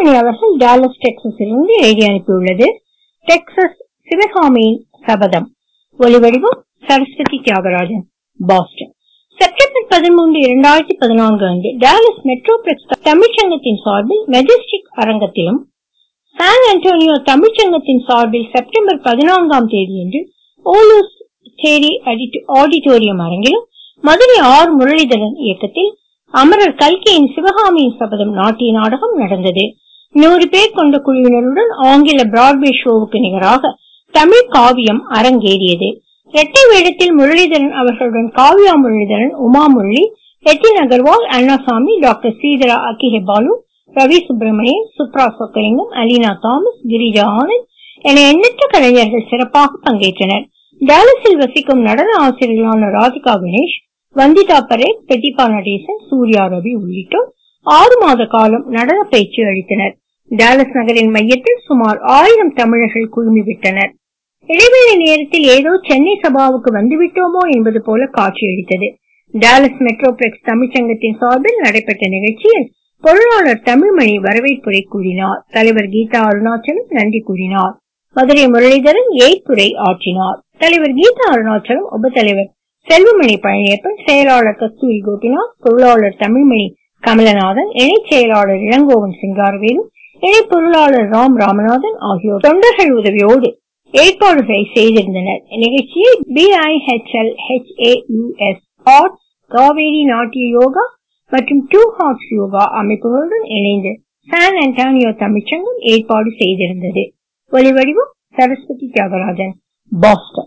தங்கமணி அவர்கள் டாலஸ் டெக்சஸிலிருந்து எழுதி அனுப்பியுள்ளது டெக்சஸ் சிவகாமியின் சபதம் ஒலிவடிவம் சரஸ்வதி தியாகராஜன் பாஸ்டன் செப்டம்பர் பதிமூன்று இரண்டாயிரத்தி பதினான்கு அன்று டாலஸ் மெட்ரோபிளெக்ஸ் தமிழ்ச்சங்கத்தின் சார்பில் மெஜஸ்டிக் அரங்கத்திலும் சான் அன்டோனியோ தமிழ்ச்சங்கத்தின் சார்பில் செப்டம்பர் பதினான்காம் தேதியன்று ஓலூஸ் தேரி ஆடிட்டோரியம் அரங்கிலும் மதுரை ஆர் முரளிதரன் இயக்கத்தில் அமரர் கல்கியின் சிவகாமியின் சபதம் நாட்டிய நாடகம் நடந்தது நூறு பேர் கொண்ட குழுவினருடன் ஆங்கில பிராட்வே ஷோவுக்கு நிகராக தமிழ் காவியம் அரங்கேறியது இரட்டை வேடத்தில் முரளிதரன் அவர்களுடன் காவ்யா முரளிதரன் உமா முரளி எட்டின் அகர்வால் அண்ணாசாமி டாக்டர் ஸ்ரீதரா அக்கிஹெபாலு ரவி சுப்பிரமணியன் சுப்ரா சொக்கலிங்கம் அலீனா தாமஸ் கிரிஜா ஆனந்த் என எண்ணற்ற கலைஞர்கள் சிறப்பாக பங்கேற்றனர் டாலஸில் வசிக்கும் நடன ஆசிரியர்களான ராதிகா கணேஷ் வந்திதா பரேக் பிரதீபா நடேசன் சூர்யா ரவி உள்ளிட்டோர் ஆறு மாத காலம் நடன பயிற்சி அளித்தனர் டாலஸ் நகரின் மையத்தில் சுமார் ஆயிரம் தமிழர்கள் குழுமிவிட்டனர் இடைவேளை நேரத்தில் ஏதோ சென்னை சபாவுக்கு வந்துவிட்டோமோ என்பது போல காட்சியளித்தது டாலஸ் மெட்ரோபிளெக்ஸ் தமிழ்ச்சங்கத்தின் சார்பில் நடைபெற்ற நிகழ்ச்சியில் பொருளாளர் தமிழ்மணி வரவேற்புரை கூறினார் தலைவர் கீதா அருணாச்சலம் நன்றி கூறினார் மதுரை முரளிதரன் ஏய்ப்புரை ஆற்றினார் தலைவர் கீதா அருணாச்சலம் உபத்தலைவர் செல்வமணி பழனியப்பன் செயலாளர் கஸ்தூரி கோபிநாத் பொருளாளர் தமிழ்மணி கமலநாதன் இணைச் செயலாளர் இளங்கோவன் சிங்காரவேலு இணை பொருளாளர் ராம் ராமநாதன் ஆகியோர் தொண்டர்கள் உதவியோடு ஏற்பாடுகளை செய்திருந்தனர் நிகழ்ச்சியை பிஐஹெச்எல் ஹெச்ஏயுஎஸ் ஆர்ட்ஸ் காவேரி நாட்டிய யோகா மற்றும் டூ ஹார்ட்ஸ் யோகா அமைப்புகளுடன் இணைந்து சான் அன்டானியோ தமிழ்ச்சங்கம் ஏற்பாடு செய்திருந்தது ஒலிவடிவம் சரஸ்வதி தியாகராஜன் பாஸ்டன்